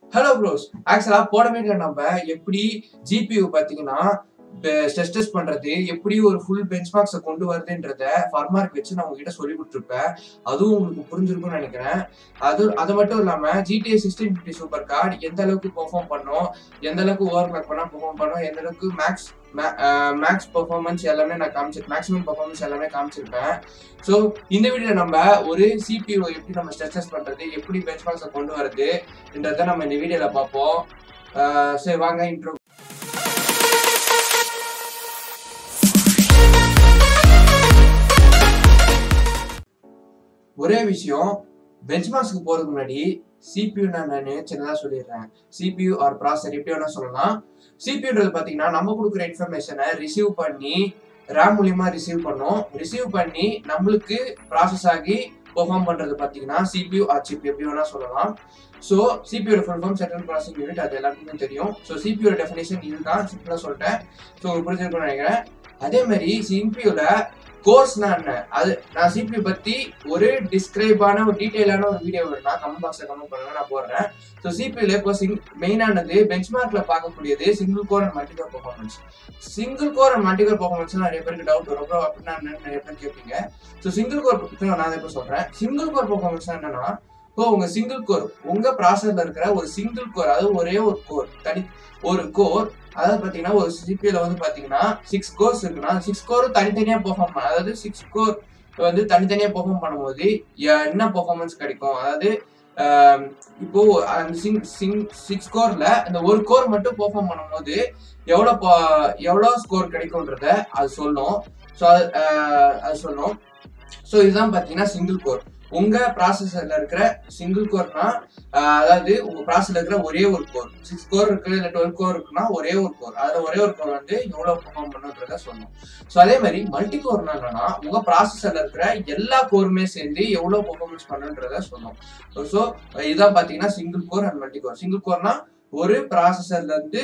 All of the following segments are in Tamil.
ஹலோ ப்ரோஸ் ஆக்சுவலா போன வீடியோ நம்ம எப்படி ஜிபியூ பாத்தீங்கன்னா ஸ்ட்ரெஸ் டெஸ்ட் பண்றது எப்படி ஒரு ஃபுல் பெஞ்ச் மார்க்ஸை கொண்டு வருதுன்றத ஃபர்மார்க் வச்சு நான் உங்ககிட்ட சொல்லி கொடுத்துருப்பேன் அதுவும் உங்களுக்கு புரிஞ்சிருக்கும்னு நினைக்கிறேன் அது அது மட்டும் இல்லாம GTA sixteen fifty super card எந்த அளவுக்கு பெர்ஃபார்ம் பண்ணோம் எந்த அளவுக்கு ஓவர் கிளாக் பண்ணா பெர்ஃபார்ம் பண்ணோம் எந்த அளவுக்கு மேக்ஸ் மேக்ஸ் பெர்ஃபார்மன்ஸ் எல்லாமே நான் காமிச்சு மேக்ஸிமம் பெர்ஃபார்மன்ஸ் எல்லாமே காமிச்சிருப்பேன் ஸோ இந்த வீடியோ நம்ம ஒரு சிபிஓ எப்படி நம்ம ஸ்ட்ரெஸ் டெஸ்ட் பண்றது எப்படி பெஞ்ச் மார்க்ஸை கொண்டு வருதுன்றத நம்ம இந்த வீடியோல பார்ப்போம் அஹ் சரி வாங்க இன்ட்ரோ ஒரே விஷயம் பெஞ்ச்மார்க்ஸ்க்கு போறதுக்கு முன்னாடி சிபியூ நான் சின்னதா சொல்லிடுறேன் சிபியூ ஆர் ப்ராசர் எப்படி வேணா சொல்லலாம் சிபியூன்றது பாத்தீங்கன்னா நம்ம கொடுக்குற இன்ஃபர்மேஷனை ரிசீவ் பண்ணி ரேம் மூலியமா ரிசீவ் பண்ணோம் ரிசீவ் பண்ணி நம்மளுக்கு ப்ராசஸ் ஆகி பெர்ஃபார்ம் பண்றது பாத்தீங்கன்னா சிபியூ ஆர் சிபி எப்படி வேணா சொல்லலாம் ஸோ சிபியோட full form central processing unit அது எல்லாருக்குமே தெரியும் ஸோ சிபியோட டெஃபினேஷன் இதுதான் சிம்பிளா சொல்லிட்டேன் ஸோ உங்களுக்கு புரிஞ்சிருக்கும்னு நினைக்கிறேன் அதே மாதிரி சிபியூல கோர்ஸ்னா என்ன அது நான் சிபி பத்தி ஒரு டிஸ்கிரைபான ஒரு டீடைலான ஒரு வீடியோ வேணும்னா கமெண்ட் பாக்ஸ்ல கமெண்ட் பண்ணுங்க நான் போடுறேன் ஸோ சிபியூல இப்போ சிங் மெயினானது பெஞ்ச்மார்க்ல பார்க்கக்கூடியது single core and multicore performance single core and multicore performance நிறைய பேருக்கு டவுட் வரும் ப்ரோ அப்படின்னா என்னன்னு நிறைய பேர் கேட்பீங்க ஸோ சிங்கிள் கோர் நான் இப்போ சொல்றேன் சிங்கிள் கோர் பெர்ஃபார்மன்ஸ் என்னன்னா இப்போ உங்க சிங்கிள் கோர் உங்க ப்ராசஸ்ல இருக்கிற ஒரு சிங்கிள் கோர் அதாவது ஒரே ஒரு கோர் தனி ஒரு கோர் அதாவது பாத்தீங்கன்னா ஒரு சிபியூல வந்து பாத்தீங்கன்னா சிக்ஸ் கோர்ஸ் இருக்குன்னா சிக்ஸ் கோரும் தனித்தனியா பெர்ஃபார்ம் பண்ண அதாவது சிக்ஸ் கோர் வந்து தனித்தனியா பெர்ஃபார்ம் பண்ணும்போது என்ன பெர்ஃபார்மன்ஸ் கிடைக்கும் அதாவது ஆஹ் இப்போ அந்த சிங் சிங் சிக்ஸ் கோர்ல அந்த ஒரு கோர் மட்டும் பெர்ஃபார்ம் பண்ணும்போது எவ்வளோ எவ்வளோ ஸ்கோர் கிடைக்கும்ன்றத அது சொல்லும் ஸோ அது ஆஹ் அது சொல்லும் ஸோ இதுதான் பார்த்தீங்கன்னா சிங்கிள் கோர் உங்க ப்ராசஸர்ல இருக்கிற சிங்கிள் கோர்னா அதாவது உங்க ப்ராசஸ்ல இருக்கிற ஒரே ஒரு கோர் சிக்ஸ் கோர் இருக்கு இல்ல டுவெல் கோர் இருக்குன்னா ஒரே ஒரு கோர் அதுல ஒரே ஒரு கோர் வந்து எவ்வளவு பெர்ஃபார்ம் பண்ணுன்றத சொல்லணும் ஸோ அதே மாதிரி மல்டி கோர்னா என்னன்னா உங்க ப்ராசஸர்ல இருக்கிற எல்லா கோருமே சேர்ந்து எவ்வளவு பெர்ஃபார்மன்ஸ் பண்ணுன்றத சொல்லணும் ஸோ இதான் பாத்தீங்கன்னா single core and multi core single கோர்னா ஒரு ப்ராசஸர்ல இருந்து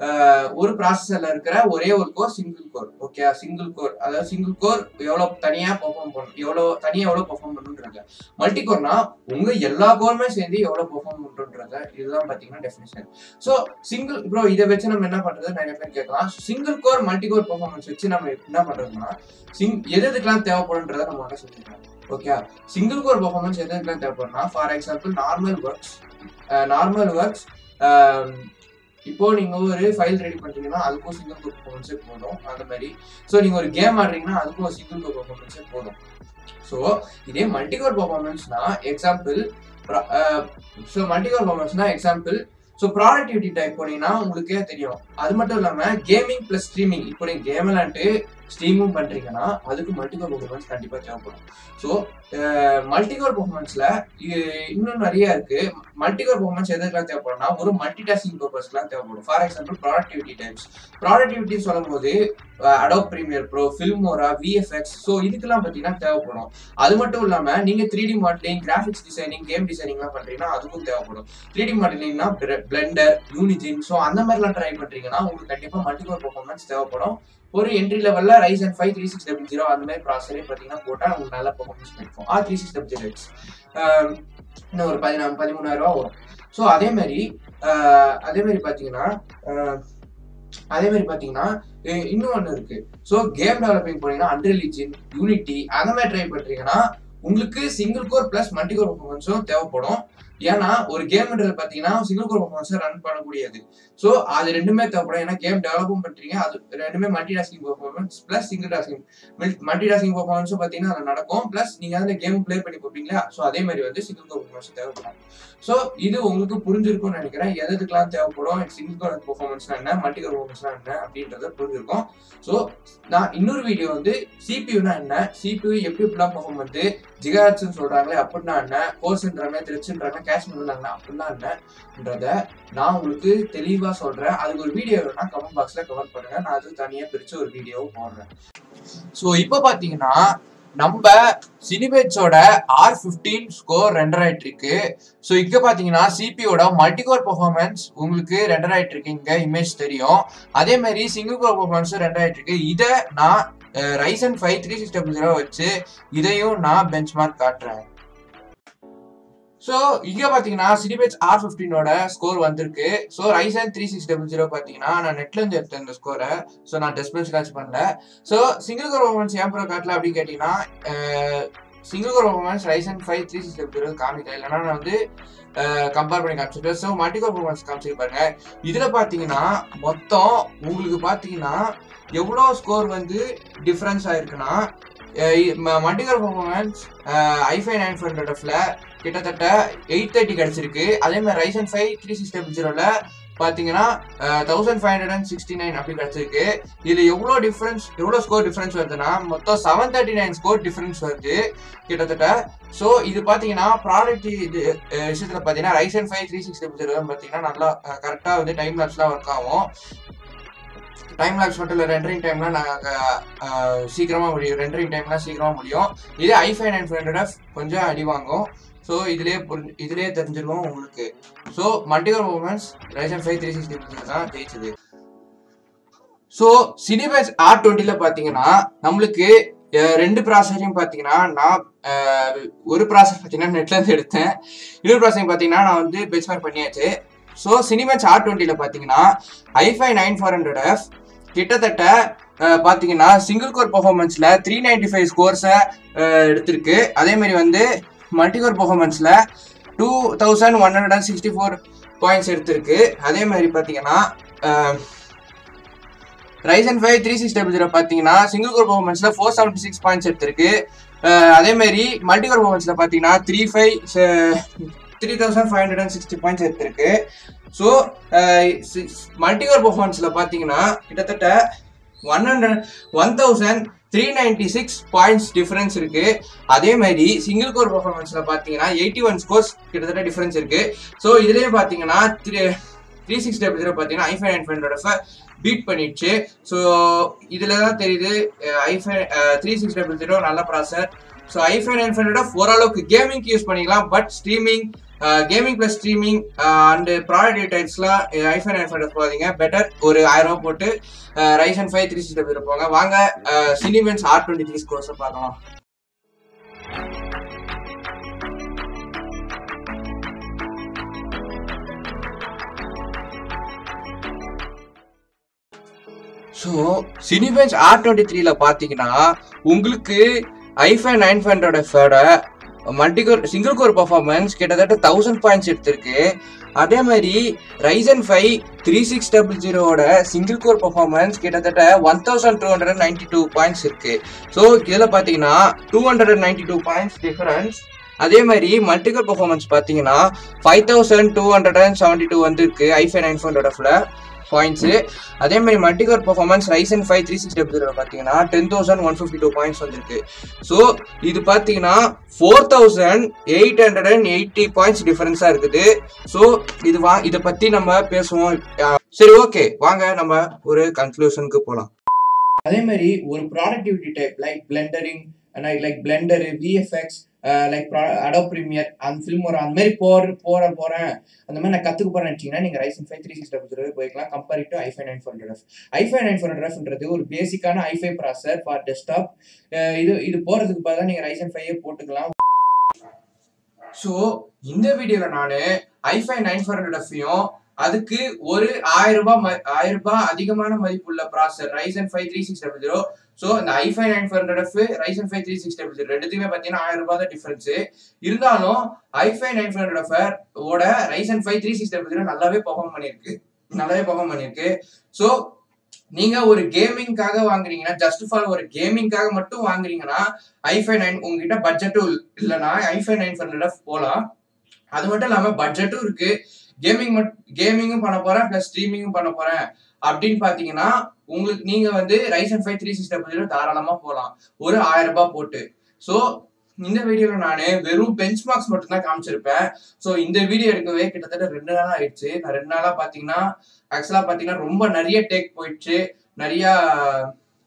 ஒரு ப்ராசஸர்ல இருக்கிற ஒரே ஒரு core single core okay single core அதாவது சிங்கிள் கோர் எவ்வளவு தனியா பெர்ஃபார்ம் பண்ணும் எவ்வளவு தனியா எவ்வளவு பெர்ஃபார்ம் பண்ணுன்றது மல்டி கோர்னா உங்க எல்லா கோருமே சேர்ந்து எவ்வளவு பெர்ஃபார்ம் பண்றோன்றத இதுதான் பாத்தீங்கன்னா டெஃபினேஷன் ஸோ சிங்கிள் ப்ரோ இதை வச்சு நம்ம என்ன பண்றது நிறைய பேர் கேட்கலாம் single core multi core performance வச்சு நம்ம என்ன பண்றதுன்னா சிங் எது எதுக்கெல்லாம் தேவைப்படுன்றத நம்ம வந்து சொல்லிடுறோம் ஓகே சிங்கிள் கோர் பெர்ஃபார்மன்ஸ் எது எதுக்கெல்லாம் தேவைப்படும்னா for example normal works normal works இப்போ நீங்க ஒரு ஃபைல் ரெடி பண்றீங்கன்னா அதுக்கும் சிங்கிள் கோர் பெர்ஃபார்மன்ஸே போதும் அந்த மாதிரி ஸோ நீங்க ஒரு கேம் ஆடுறீங்கன்னா அதுக்கும் ஒரு சிங்கிள் கோர் பெர்ஃபார்மன்ஸே போதும் ஸோ இதே மல்டிகோர் பெர்ஃபார்மன்ஸ்னா எக்ஸாம்பிள் ஸோ மல்டிகோர் பெர்ஃபார்மன்ஸ்னா எக்ஸாம்பிள் ஸோ ப்ராடக்டிவிட்டி டைப் போனீங்கன்னா உங்களுக்கே தெரியும் அது மட்டும் இல்லாம கேமிங் பிளஸ் ஸ்ட்ரீமிங் இப்போ நீங்க கேம் விளாண்டு ஸ்ட்ரீமும் பண்றீங்கன்னா அதுக்கு மல்டிகோர் பெர்ஃபார்மன்ஸ் கண்டிப்பா தேவைப்படும் ஸோ மல்டிகோர் பெர்ஃபார்மன்ஸ்ல இன்னும் நிறைய இருக்கு மல்டிகோர் பெர்ஃபார்மன்ஸ் எதுக்கெல்லாம் தேவைப்படும்னா ஒரு மல்டி டாஸ்கிங் பர்பஸ்க்குலாம் தேவைப்படும் for example productivity types productivity சொல்லும் போது Adobe Premiere Pro Filmora VFX so இதுக்கெல்லாம் பார்த்தீங்கன்னா தேவைப்படும் அது மட்டும் இல்லாம நீங்க three D modeling graphics designing game டிசைனிங்லாம் பண்றீங்கன்னா அதுக்கும் தேவைப்படும் த்ரீ டி மாடலிங்னா பிளெண்டர் யூனிஜின் ஸோ அந்த மாதிரிலாம் ட்ரை பண்றீங்கன்னா உங்களுக்கு கண்டிப்பா மல்டிகோர் பெர்ஃபார்மன்ஸ் தேவைப்படும் ஒரு என்ட்ரி லெவல்ல Ryzen and five three six double zero அந்த மாதிரி ப்ராசரே பார்த்தீங்கன்னா போட்டால் உங்களுக்கு நல்ல பெர்ஃபார்மன்ஸ் கிடைக்கும் ஆ three six double zero X இன்னும் ஒரு பதினா பதிமூணாயிரம் ரூபா வரும் ஸோ அதே மாதிரி அதே மாதிரி பார்த்தீங்கன்னா அதே மாதிரி பார்த்தீங்கன்னா இன்னும் ஒன்று இருக்கு ஸோ கேம் டெவலப்பிங் போனீங்கன்னா அண்ட்ரிலிஜின் யூனிட்டி அந்த மாதிரி ட்ரை பண்ணுறீங்கன்னா உங்களுக்கு single core plus multi core பர்ஃபார்மன்ஸும் தேவைப்படும் ஏன்னா ஒரு கேம்ன்றது பார்த்தீங்கன்னா சிங்கிள் கோர் பர்ஃபார்மன்ஸ் ரன் பண்ணக்கூடியது ஸோ அது ரெண்டுமே தேவைப்படும் ஏன்னா கேம் டெவலப்பும் பண்ணுறீங்க அது ரெண்டுமே multi tasking performance plus single tasking multi tasking பர்ஃபார்மன்ஸும் பார்த்தீங்கன்னா அது நடக்கும் பிளஸ் நீங்கள் அதில் கேம் பிளே பண்ணி கொடுப்பீங்களா ஸோ அதே மாதிரி வந்து சிங்கிள் கோர் பர்ஃபார்மன்ஸ் தேவைப்படும் ஸோ இது உங்களுக்கு புரிஞ்சிருக்கும்னு நினைக்கிறேன் எதுக்கெல்லாம் தேவைப்படும் சிங்கிள் கோர் பர்ஃபார்மன்ஸ்னா என்ன மல்டி கோர் பர்ஃபார்மன்ஸ்னா என்ன அப்படின்றத புரிஞ்சிருக்கும் ஸோ நான் இன்னொரு வீடியோ வந்து சிபியூனா என்ன சிபியூ எப்படி எப்படிலாம் பெர்ஃபார்ம் பண்ணுது ஜிகாட்ஸ்ன்னு சொல்றாங்களே அப்படின்னா என்ன கோர்ஸ்ன்றாங்க த்ரெட்ஸ்ன்றாங்க கேஷ் பண்ணாங்க அப்படின்னா என்னன்றத நான் உங்களுக்கு தெளிவா சொல்றேன் அதுக்கு ஒரு வீடியோ வேணா கமெண்ட் பாக்ஸ்ல கமெண்ட் பண்ணுங்க நான் அது தனியா பிரிச்சு ஒரு வீடியோவும் போடுறேன் ஸோ இப்போ பாத்தீங்கன்னா நம்ம சினிபேட்ஸோட ஆர் ஃபிஃப்டீன் ஸ்கோர் ரெண்டர் ஆயிட்டு இருக்கு ஸோ இங்க பாத்தீங்கன்னா சிபியோட மல்டிகோர் பெர்ஃபார்மன்ஸ் உங்களுக்கு ரெண்டர் ஆயிட்டு இருக்கு இங்க இமேஜ் தெரியும் அதே மாதிரி சிங்கிள் கோர் பெர்ஃபார்மன்ஸும் ரெண்டர் ஆயிட்டு இருக்கு இதை நான் Ryzen five three six double zero வச்சு இதையும் நான் பெஞ்ச் மார்க் காட்டுறேன் ஸோ இங்கே பார்த்தீங்கன்னா சிடிபேச் ஆர் ஃபிஃப்டீனோட ஸ்கோர் வந்திருக்கு so Ryzen three six double zero பார்த்தீங்கன்னா நான் நெட்ல இருந்து எடுத்தேன் இந்த ஸ்கோரை ஸோ நான் டெஸ்ட் பெஞ்ச் காட்ச் பண்ணல ஸோ சிங்கிள் கோர் பர்ஃபார்மன்ஸ் ஏன் ப்ரோ காட்டல அப்படின்னு கேட்டிங்கன்னா single core performance Ryzen five three six double zero காமிக்கல இல்லைன்னா நான் வந்து கம்பேர் பண்ணி காமிச்சிருப்பேன் ஸோ மல்டி கோர் பர்ஃபார்மன்ஸ் காமிச்சிருப்பாங்க இதில் பார்த்தீங்கன்னா மொத்தம் உங்களுக்கு பார்த்தீங்கன்னா எவ்வளோ ஸ்கோர் வந்து டிஃப்ரென்ஸ் ஆயிருக்குன்னா multicore performance i five nine hundred எஃப்ல கிட்டத்தட்ட எயிட் தேர்ட்டி கிடச்சிருக்கு அதே மாதிரி Ryzen five three six double ஜீரோவில் பார்த்தீங்கன்னா thousand five hundred and sixty nine அப்படி கிடச்சிருக்கு இதில் எவ்வளோ டிஃப்ரென்ஸ் எவ்வளோ ஸ்கோர் டிஃப்ரென்ஸ் வருதுன்னா மொத்தம் seven thirty nine score difference வருது கிட்டத்தட்ட ஸோ இது பார்த்தீங்கன்னா ப்ராடக்ட் இது விஷயத்தில் பார்த்தீங்கன்னா Ryzen five three six double zero பார்த்தீங்கன்னா நல்லா கரெக்டாக வந்து டைம் லாப்ஸ்லாம் ஒர்க் ஆகும் டைம் லாப்ஸ் மட்டும் இல்லை ரெண்டரிங் டைம்லாம் நாங்கள் சீக்கிரமாக முடியும் ரெண்டரிங் டைம்லாம் சீக்கிரமாக முடியும் இதே ஐஃபை நைன் ஃபைவ் ஹண்ட்ரட் கொஞ்சம் அடி வாங்கும் ஸோ இதுலேயே புரிஞ்சு இதுலேயே தெரிஞ்சிருக்கும் உங்களுக்கு so multicore moments Ryzen five three sixty தான் ஜெயிச்சது ஸோ சினிபேஸ் ஆர் டுவெண்ட்டியில் பார்த்தீங்கன்னா நம்மளுக்கு ரெண்டு ப்ராசஸரையும் பார்த்தீங்கன்னா நான் ஒரு ப்ராசஸ் பார்த்தீங்கன்னா நெட்லேருந்து எடுத்தேன் இன்னொரு ப்ராசஸிங் பார்த்தீங்கன்னா நான் வந்து பெஞ்ச்மார்க் பண்ணியாச்சு ஸோ சினிமேட்ச் ஆர் டுவெண்ட்டியில் பார்த்தீங்கன்னா i five nine four hundred F கிட்டத்தட்ட பார்த்தீங்கன்னா சிங்கிள் கோர் பர்ஃபார்மன்ஸில் த்ரீ நைன்டி ஃபைவ் ஸ்கோர்ஸை எடுத்திருக்கு அதேமாரி வந்து மல்டி கோர் பர்ஃபார்மன்ஸில் two thousand one hundred and sixty four points எடுத்திருக்கு அதே மாதிரி பார்த்தீங்கன்னா Ryzen five three six double zero பார்த்தீங்கன்னா சிங்கிள் கோர் பர்ஃபார்மன்ஸில் ஃபோர் செவன்ட்டி சிக்ஸ் பாயிண்ட்ஸ் எடுத்திருக்கு அதேமாரி மல்டி கோர் பர்ஃபார்மன்ஸில் பார்த்தீங்கன்னா three five three thousand five hundred and sixty points எடுத்திருக்கு ஸோ மல்டிகோர் பர்ஃபார்மன்ஸில் பார்த்தீங்கன்னா கிட்டத்தட்ட one hundred one thousand three ninety six points difference இருக்கு அதே மாதிரி சிங்கிள் கோர் பர்ஃபார்மன்ஸில் பார்த்தீங்கன்னா எயிட்டி ஒன் ஸ்கோர்ஸ் கிட்டத்தட்ட டிஃபரன்ஸ் இருக்கு ஸோ இதுலேயே பார்த்தீங்கன்னா three three six double zero பார்த்தீங்கன்னா ஐஃபை நைன் ஹண்ட்ரட் பீட் பண்ணிடுச்சு ஸோ இதில் தான் தெரியுது i five three six double zero நல்ல processor so i five nine hundred ஓரளவுக்கு கேமிங்க்கு யூஸ் பண்ணிக்கலாம் but streaming gaming plus streaming and product டீடைல்ஸ்லாம் ஐஃபோன் ஐஃபோன் போகாதீங்க பெட்டர் ஒரு ஆயிரம் ரூபா போட்டு Ryzen five three sixty double போங்க வாங்க சினிமென்ஸ் ஆர் டுவெண்ட்டி த்ரீ ஸ்கோர்ஸை பார்க்கலாம் ஸோ சினிபெஞ்ச் ஆர் டுவெண்ட்டி த்ரீல பார்த்தீங்கன்னா உங்களுக்கு ஐஃபை நைன் ஹண்ட்ரட் எஃபோட மல்டிகோர் சிங்கிள் கோர் பர்ஃபார்மன்ஸ் கிட்டத்தட்ட தௌசண்ட் பாயிண்ட்ஸ் எடுத்திருக்கு அதே மாதிரி Ryzen five three six double ஜீரோவோட சிங்கிள் கோர் பர்ஃபார்மன்ஸ் கிட்டத்தட்ட one thousand two hundred ninety two points இருக்கு ஸோ இதில் பார்த்தீங்கன்னா two hundred ninety two points difference அதே மாதிரி மல்டிகோர் பர்ஃபார்மன்ஸ் பார்த்தீங்கன்னா five thousand two hundred and seventy two வந்துருக்கு ஐஃபை நைன் ஹண்ட்ரட் பாயிண்ட்ஸு அதே மாதிரி multicore performance Ryzen five three six double zero பார்த்தீங்கன்னா ten thousand one fifty two points வந்திருக்கு ஸோ இது பார்த்தீங்கன்னா four thousand eight hundred and eighty points டிஃபரன்ஸாக இருக்குது ஸோ இது வா இதை பற்றி நம்ம பேசுவோம் சரி ஓகே வாங்க நம்ம ஒரு கன்க்ளூஷனுக்கு போகலாம் அதே மாதிரி ஒரு ப்ராடக்டிவிட்டி டைப் லைக் பிளெண்டரிங் like Blender VFX like Adobe Premiere அந்த ஃபில்ம் ஒரு அந்த மாதிரி போற போற போறேன் அந்த மாதிரி நான் கத்துக்க போறேன் வச்சீங்கன்னா நீங்க Ryzen five three six double zero போய்க்கலாம் compare to i five nine four hundred i five nine four ஹண்ட்ரட்ன்றது ஒரு பேசிக்கான ஐஃபை ப்ராசர் ஃபார் டெஸ்க்டாப் இது இது போறதுக்கு பதிலாக நீங்க ரைசன் ஃபைவ் போட்டுக்கலாம் ஸோ இந்த வீடியோவில் நான் ஐஃபை நைன் ஃபோர் ஹண்ட்ரட் எஃப்ஐயும் அதுக்கு ஒரு ஆயிரம் ரூபாய் ஆயிரம் ரூபாய் அதிகமான மதிப்புள்ள processor Ryzen five three six double zero so இந்த i five nine four hundred F Ryzen five three six double zero ரெண்டுத்துக்குமே பார்த்தீங்கன்னா ஆயிரம் ரூபாய் தான் டிஃபரன்ஸ் இருந்தாலும் i five nine four hundred F ஓட Ryzen five three six double zero நல்லாவே பர்ஃபார்ம் பண்ணியிருக்கு நல்லாவே பர்ஃபார்ம் பண்ணியிருக்கு ஸோ நீங்க ஒரு கேமிங்காக வாங்குறீங்கன்னா ஜஸ்ட் ஃபார் ஒரு கேமிங்காக மட்டும் வாங்குறீங்கன்னா ஐஃபை நைன் உங்ககிட்ட பட்ஜெட்டும் இல்லைன்னா ஐஃபை நைன் ஹண்ட்ரட் போகலாம் அது மட்டும் இல்லாம பட்ஜெட்டும் இருக்கு கேமிங் மட் கேமிங்கும் பண்ண போறேன் பிளஸ் ஸ்ட்ரீமிங்கும் பண்ண போறேன் அப்படின்னு பாத்தீங்கன்னா உங்களுக்கு நீங்க வந்து Ryzen five three six double zero தாராளமா போகலாம் ஒரு ஆயிரம் ரூபாய் போட்டு ஸோ இந்த வீடியோல நான் வெறும் பெஞ்ச் மார்க்ஸ் மட்டும் தான் காமிச்சிருப்பேன் ஸோ இந்த வீடியோ எடுக்கவே கிட்டத்தட்ட ரெண்டு நாள் ஆயிடுச்சு நான் ரெண்டு நாளா பாத்தீங்கன்னா ஆக்சுவலா பாத்தீங்கன்னா ரொம்ப நிறைய டேக் போயிடுச்சு நிறைய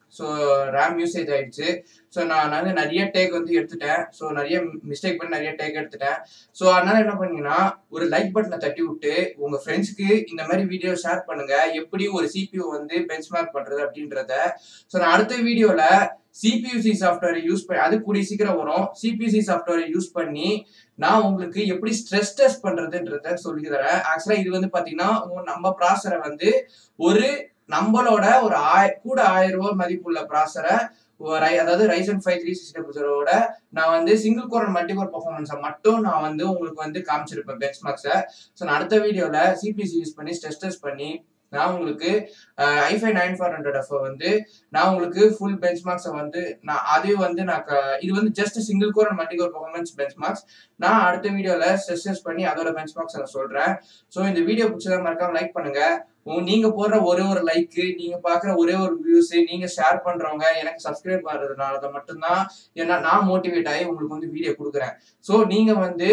ஸோ ரேம் யூசேஜ் ஆயிடுச்சு ஸோ நான் வந்து நிறைய டேக் வந்து எடுத்துட்டேன் ஸோ நிறைய மிஸ்டேக் பண்ணி நிறைய டேக் எடுத்துட்டேன் ஸோ அதனால என்ன பண்ணீங்கன்னா ஒரு லைக் பட்டனை தட்டி விட்டு உங்க ஃப்ரெண்ட்ஸ்க்கு இந்த மாதிரி வீடியோ ஷேர் பண்ணுங்க எப்படி ஒரு சிபியூ வந்து பெஞ்ச்மார்க் பண்றது அப்படின்றத ஸோ நான் அடுத்த வீடியோல சிபியூசி சாஃப்ட்வேரை யூஸ் பண்ணி அது கூடிய சீக்கிரம் வரும் சிபியூசி சாஃப்ட்வேரை யூஸ் பண்ணி நான் உங்களுக்கு எப்படி ஸ்ட்ரெஸ் டெஸ்ட் பண்றதுன்றத சொல்லி தரேன் ஆக்சுவலா இது வந்து பாத்தீங்கன்னா உங்க- நம்ம ப்ராசரை வந்து ஒரு நம்மளோட ஒரு ஆய கூட ஆயிரம் ரூபாய் மதிப்புள்ள ப்ராசரை அதாவது ரைசன் ஃபைவ் த்ரீ சிக்ஸ்டி ப்ரொசரோட நான் வந்து சிங்கிள் கோர் மல்டிகோர் பர்ஃபார்மன்ஸை மட்டும் நான் வந்து உங்களுக்கு வந்து காமிச்சிருப்பேன் பெஞ்ச் மார்க்ஸை ஸோ நான் அடுத்த வீடியோவில் சிபிசி யூஸ் பண்ணி ஸ்ட்ரெஸ் டெஸ்ட் பண்ணி நான் உங்களுக்கு i five nine four hundred F வந்து நான் உங்களுக்கு ஃபுல் பெஞ்ச் மார்க்ஸை வந்து நான் அதே வந்து நான் க- இது வந்து just single core and multicore performance benchmarks நான் அடுத்த வீடியோவில் ஸ்ட்ரெஸ் டெஸ்ட் பண்ணி அதோட பெஞ்ச் மார்க்ஸ் நான் சொல்கிறேன் ஸோ இந்த வீடியோ பிடிச்சதா மறக்காம லைக் பண்ணுங்க உங்க- நீங்க போடுற ஒரே ஒரு லைக் நீங்க பாக்குற ஒரே ஒரு வியூஸ் நீங்க ஷேர் பண்றவங்க எனக்கு சப்ஸ்கிரைப் பண்றதுனால மட்டும்தான் ஏன்னா நான் மோட்டிவேட் ஆகி உங்களுக்கு வந்து வீடியோ கொடுக்குறேன் ஸோ நீங்க வந்து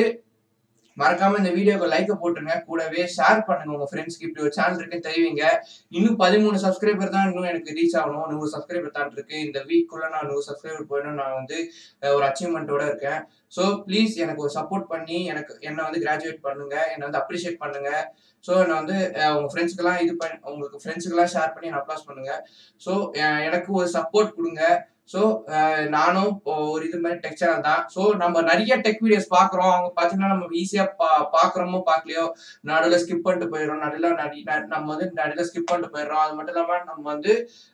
மறக்காம இந்த வீடியோக்கு லைக் போட்டுருங்க கூடவே ஷேர் பண்ணுங்க உங்க ஃப்ரெண்ட்ஸ்க்கு இப்படி ஒரு சேனல் இருக்கு தெரிவிங்க இன்னும் பதிமூணு சப்ஸ்கிரைபர் தான் இன்னும் எனக்கு ரீச் ஆகணும் நூறு சப்ஸ்கிரைபர் தான் இருக்கு இந்த வீக்குள்ள நான் நூறு சப்ஸ்கிரைபர் போயிடணும் நான் வந்து அஹ், ஒரு அச்சீவ்மெண்ட்டோட இருக்கேன் ஸோ ப்ளீஸ் எனக்கு ஒரு சப்போர்ட் பண்ணி எனக்கு என்னை வந்து கிராஜுவேட் பண்ணுங்க என்னை வந்து அப்ரிஷியேட் பண்ணுங்க ஸோ என்னை வந்து அஹ், உங்க ஃப்ரெண்ட்ஸ்க்கெல்லாம் இது பண்ணி உங்களுக்கு ஃப்ரெண்ட்ஸுக்கெல்லாம் ஷேர் பண்ணி என்ன அப்ளாஸ் பண்ணுங்க ஸோ எனக்கு ஒரு சப்போர்ட் கொடுங்க ஸோ நானும் ஒரு இது மாதிரி டெக் சேனல் தான் ஸோ நம்ம நிறைய டெக் வீடியோஸ் பார்க்குறோம் அவங்க பார்த்தீங்கன்னா நம்ம ஈஸியாக பா பார்க்குறோமோ பார்க்கலையோ நடுவில் ஸ்கிப் பண்ணிட்டு போயிடுறோம் நடுவில் நடி ந- நம்ம வந்து நடுவில் ஸ்கிப் பண்ணிட்டு போயிடுறோம் அது மட்டும் இல்லாமல் நம்ம வந்து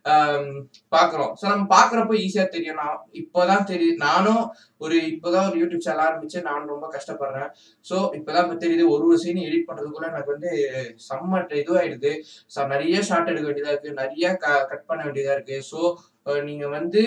பார்க்குறோம் ஸோ நம்ம பார்க்குறப்போ ஈஸியாக தெரியும் நான் இப்போதான் தெரியுது நானும் ஒரு இப்போதான் ஒரு யூடியூப் சேனல் ஆரம்பிச்சு நான் ரொம்ப கஷ்டப்படுறேன் ஸோ இப்போதான் இப்போ தெரியுது ஒரு ஒரு சீன் எடிட் பண்ணுறதுக்குள்ள எனக்கு வந்து செம்ம இதுவாயிடுது ஸோ நிறைய ஷார்ட் எடுக்க வேண்டியதாக இருக்கு நிறைய கட் பண்ண வேண்டியதாக இருக்கு ஸோ நீங்க வந்து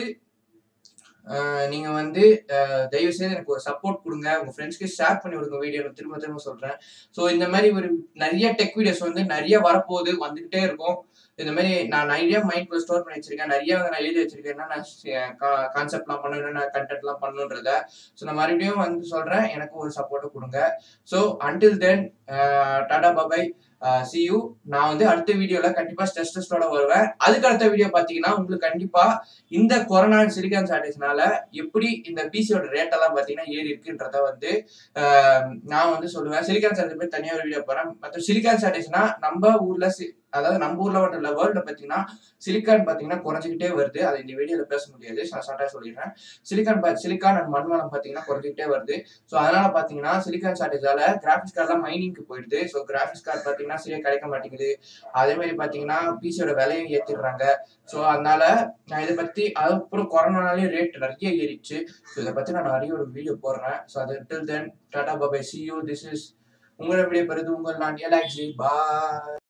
அஹ், நீங்க வந்து அஹ், தயவு செய்து எனக்கு ஒரு சப்போர்ட் கொடுங்க உங்க ஃப்ரெண்ட்ஸ்க்கு ஷேர் பண்ணி விடுங்க வீடியோ திரும்ப திரும்ப சொல்றேன் ஸோ இந்த மாதிரி ஒரு நிறைய டெக் வீடியோஸ் வந்து நிறைய வரப்போகுது வந்துகிட்டே இருக்கும் இந்த மாதிரி நான் நிறைய மைண்ட் ஸ்டோர் பண்ணி வச்சிருக்கேன் நிறைய வந்து நான் எழுதி வச்சிருக்கேன் என்ன நான் கான்செப்ட்லாம் பண்ணணும் நான் கண்டென்ட்லாம் பண்ணணுன்றத ஸோ நான் மறுபடியும் வந்து சொல்றேன் எனக்கு ஒரு சப்போர்ட்டை கொடுங்க so until then tata bye bye see you நான் வந்து அடுத்த வீடியோல கண்டிப்பா ஸ்ட்ரெஸ் டெஸ்டோட வருவேன் அதுக்கு அடுத்த வீடியோ பாத்தீங்கன்னா உங்களுக்கு கண்டிப்பா இந்த கொரோனா சிலிக்கான் ஷார்டேஜ்னால எப்படி இந்த பிசியோட ரேட் எல்லாம் பாத்தீங்கன்னா ஏறி இருக்குன்றத வந்து ஆஹ், நான் வந்து சொல்லுவேன் சிலிக்கான் ஷார்டேஜ் பத்தி தனியா ஒரு வீடியோ போறேன் மற்ற சிலிக்கான் ஷார்டேஜ்னா நம்ம ஊர்ல சி- அதாவது நம்ம ஊர்ல மட்டும் இல்ல வேர்ல்ட்ல பாத்தீங்கன்னா சிலிக்கான் பாத்தீங்கன்னா குறைஞ்சிக்கிட்டே வருது அதை இந்த வீடியோல பேச முடியாது ஷார்ட்டா சொல்லிடுறேன் சிலிக்கான் பா- சிலிக்கான் அண்ட் மண்வளம் பாத்தீங்கன்னா குறைஞ்சிக்கிட்டே வருது ஸோ அதனால பாத்தீங்கன்னா சிலிக்கான் ஷார்டேஜால கிராஃபிக்ஸ் கார்டெல்லாம் மைனிங்க்கு போயிடுது ஸோ கிராஃபிக்ஸ் கார்டு பாத்தீங்கன்னா சரியா கிடைக்க மாட்டேங்குது அதே மாதிரி பாத்தீங்கன்னா பிசியோட விலையும் ஏத்திடுறாங்க ஸோ அதனால நான் இதை பத்தி அதுக்கப்புறம் கொரோனாலே ரேட் நிறைய ஏறிடுச்சு ஸோ இதை பத்தி நான் நிறைய ஒரு வீடியோ போடுறேன் ஸோ அது till then tata bye bye see you this is உங்களை விடைய பெறுது உங்கள் நான் எலாக்ஸி பா